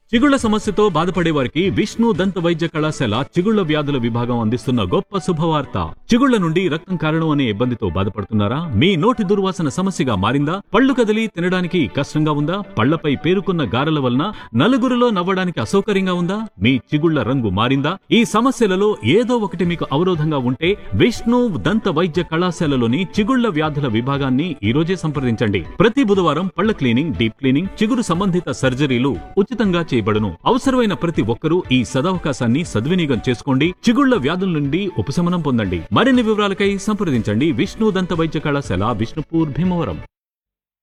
చిగుళ్ల సమస్యతో బాధపడే వారికి విష్ణు దంత వైద్య కళాశాల చిగుళ్ల వ్యాధుల విభాగం అందిస్తున్న గొప్ప శుభవార్త చిగుళ్ల నుండి రక్తం కారణం అనే ఇబ్బందితో బాధపడుతున్నారా మీ నోటి దుర్వాసన సమస్యగా మారిందా పళ్ళు కదిలి తినడానికి కష్టంగా ఉందా పళ్లపై పేరుకున్న గారెల వలన నలుగురిలో నవ్వడానికి అసౌకర్యంగా ఉందా మీ చిగుళ్ల రంగు మారిందా ఈ సమస్యలలో ఏదో ఒకటి మీకు అవరోధంగా ఉంటే విష్ణు దంత వైద్య కళాశాలలోని చిగుళ్ల వ్యాధుల విభాగాన్ని ఈ రోజే సంప్రదించండి ప్రతి బుధవారం పళ్ల క్లీనింగ్ డీప్ క్లీనింగ్ చిగురు సంబంధిత సర్జరీలు ఉచితంగా చేయబడును అవసరమైన ప్రతి ఒక్కరూ ఈ సదవకాశాన్ని సద్వినియోగం చేసుకోండి చిగుళ్ల వ్యాధుల నుండి ఉపశమనం పొందండి మరిన్ని వివరాలకై సంప్రదించండి విష్ణు దంత వైద్య కళాశాల విష్ణుపూర్ భీమవరం